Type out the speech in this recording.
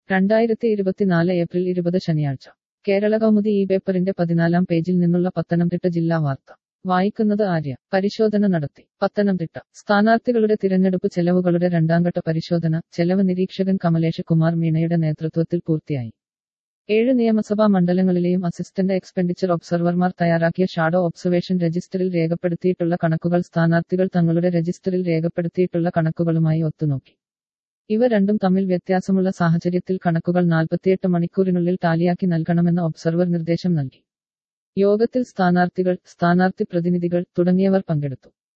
രണ്ടായിരത്തി ഇരുപത്തിനാല് ഏപ്രിൽ ഇരുപത് ശനിയാഴ്ച കേരള കൗമുദി ഈ പേപ്പറിന്റെ പതിനാലാം പേജിൽ നിന്നുള്ള പത്തനംതിട്ട ജില്ലാ വാർത്ത വായിക്കുന്നത് ആര്യ പരിശോധന നടത്തി പത്തനംതിട്ട സ്ഥാനാർത്ഥികളുടെ തിരഞ്ഞെടുപ്പ് ചെലവുകളുടെ രണ്ടാംഘട്ട പരിശോധന ചെലവ് നിരീക്ഷകൻ കമലേഷ് കുമാർ മീണയുടെ നേതൃത്വത്തിൽ പൂർത്തിയായി ഏഴ് നിയമസഭാ മണ്ഡലങ്ങളിലെയും അസിസ്റ്റന്റ് എക്സ്പെൻഡിച്ചർ ഒബ്സർവർമാർ തയ്യാറാക്കിയ ഷാഡോ ഒബ്സർവേഷൻ രജിസ്റ്ററിൽ രേഖപ്പെടുത്തിയിട്ടുള്ള കണക്കുകൾ സ്ഥാനാർത്ഥികൾ തങ്ങളുടെ രജിസ്റ്ററിൽ രേഖപ്പെടുത്തിയിട്ടുള്ള കണക്കുകളുമായി ഒത്തുനോക്കി ഇവ രണ്ടും തമ്മിൽ വ്യത്യാസമുള്ള സാഹചര്യത്തിൽ കണക്കുകൾ നാൽപ്പത്തിയെട്ട് മണിക്കൂറിനുള്ളിൽ ടാലിയാക്കി നൽകണമെന്ന് ഒബ്സർവർ നിർദ്ദേശം നൽകി യോഗത്തിൽ സ്ഥാനാർത്ഥികൾ സ്ഥാനാർത്ഥി പ്രതിനിധികൾ തുടങ്ങിയവർ പങ്കെടുത്തു